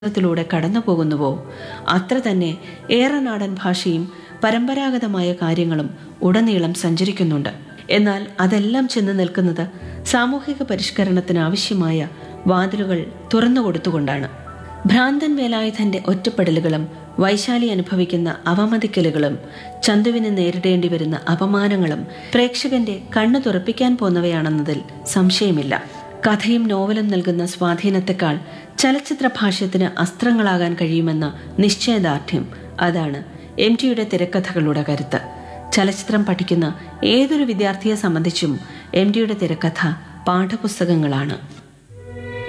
ത്തിലൂടെ കടന്നു പോകുന്നുവോ അത്ര തന്നെ ഏറനാടൻ ഭാഷയും പരമ്പരാഗതമായ കാര്യങ്ങളും ഉടനീളം സഞ്ചരിക്കുന്നുണ്ട് എന്നാൽ അതെല്ലാം ചെന്ന് നിൽക്കുന്നത് സാമൂഹിക പരിഷ്കരണത്തിന് ആവശ്യമായ വാതിലുകൾ തുറന്നുകൊടുത്തുകൊണ്ടാണ് ഭ്രാന്തൻ വേലായുധന്റെ ഒറ്റപ്പെടലുകളും വൈശാലി അനുഭവിക്കുന്ന അവമതിക്കലുകളും ചന്തുവിന് നേരിടേണ്ടി വരുന്ന അപമാനങ്ങളും പ്രേക്ഷകന്റെ കണ്ണു തുറപ്പിക്കാൻ പോന്നവയാണെന്നതിൽ സംശയമില്ല കഥയും നോവലും നൽകുന്ന സ്വാധീനത്തെക്കാൾ ചലച്ചിത്ര ഭാഷ്യത്തിന് അസ്ത്രങ്ങളാകാൻ കഴിയുമെന്ന നിശ്ചയദാർഢ്യം അതാണ് എം ടിയുടെ തിരക്കഥകളുടെ കരുത്ത് ചലച്ചിത്രം പഠിക്കുന്ന ഏതൊരു വിദ്യാർത്ഥിയെ സംബന്ധിച്ചും എം ടിയുടെ തിരക്കഥ പാഠപുസ്തകങ്ങളാണ്